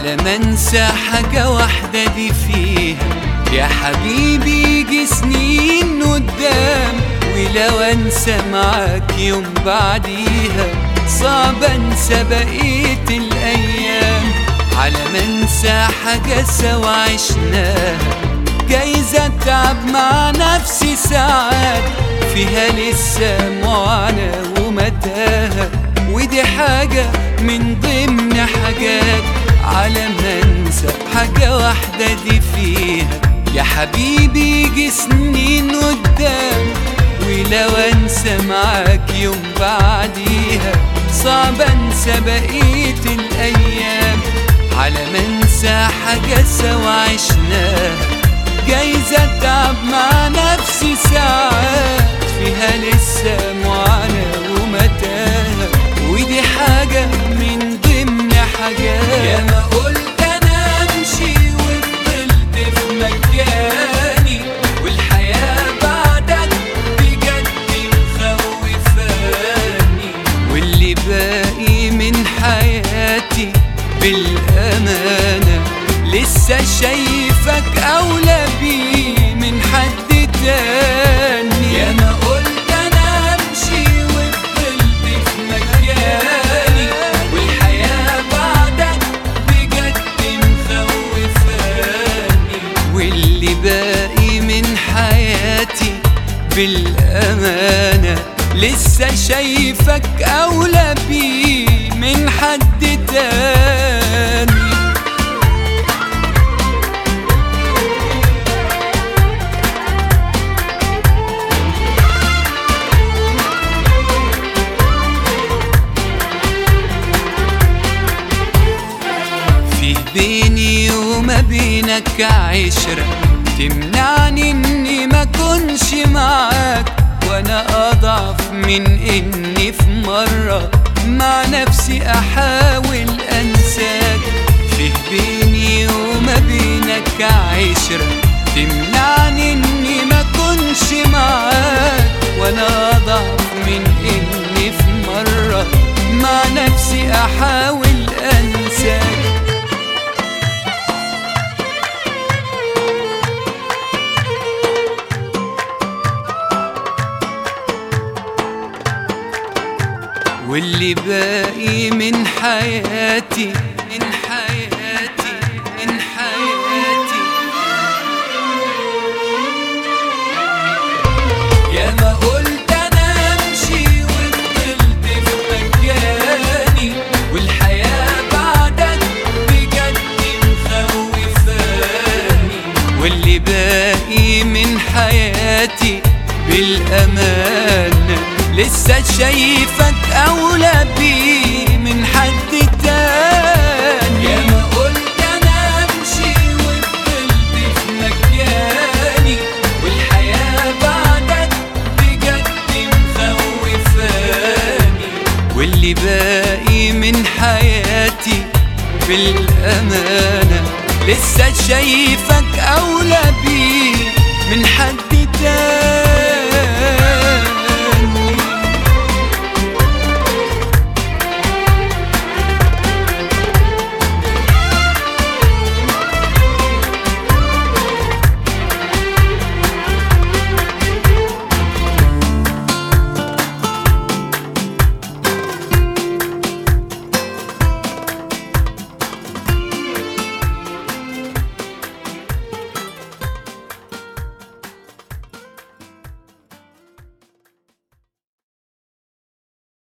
على ما انسى حاجة واحدة دي فيها يا حبيبي يجي سنين قدام ولو انسى معاك يوم بعديها صعب انسى بقية الايام على ما انسى حاجة سوا عشناها جايز اتعب مع نفسي ساعات فيها لسه معاناة ومتاهة ودي حاجة من ضمن حاجات على ما انسى حاجة واحدة دي فيها يا حبيبي يجي سنين قدام ولو انسى معاك يوم بعديها صعب انسى بقية الايام على ما انسى حاجة سوا عشناها جايز اتعب مع نفسي ساعات فيها لسه معاناة ومتاهة ودي حاجة من ضمن حاجات يا ما قلت انا امشي وفضلت في مكاني والحياة بعدك بجد مخوفاني واللي باقي من حياتي بالأمانة لسه شايفك أولى بيه من حد تاني يا ما قلت أنا أمشي وفضلت في مكاني والحياة بعدك بجد مخوفاني واللي باقي من حياتي بالأمانة لسه شايفك أولى بيه من حد تاني في بيني وما بينك عشرة تمنعني اني ما كنش معاك وانا اضعف من اني في مرة مع نفسي احاول انساك في بيني وما بينك عشرة تمنعني اني ما كنش معاك وانا اضعف من اني في مرة مع نفسي احاول انساك واللي باقي من حياتي من حياتي من حياتي يا ما قلت انا امشي وفضلت في مكاني والحياة بعدك بجد مخوفاني واللي باقي من حياتي بالأمانة لسه شايفك أولى بيه من حد تاني يا ما قلت أنا أمشي وفضلت في مكاني والحياة بعدك بجد مخوفاني واللي باقي من حياتي بالأمانة لسه شايفك أولى بيه من حد تاني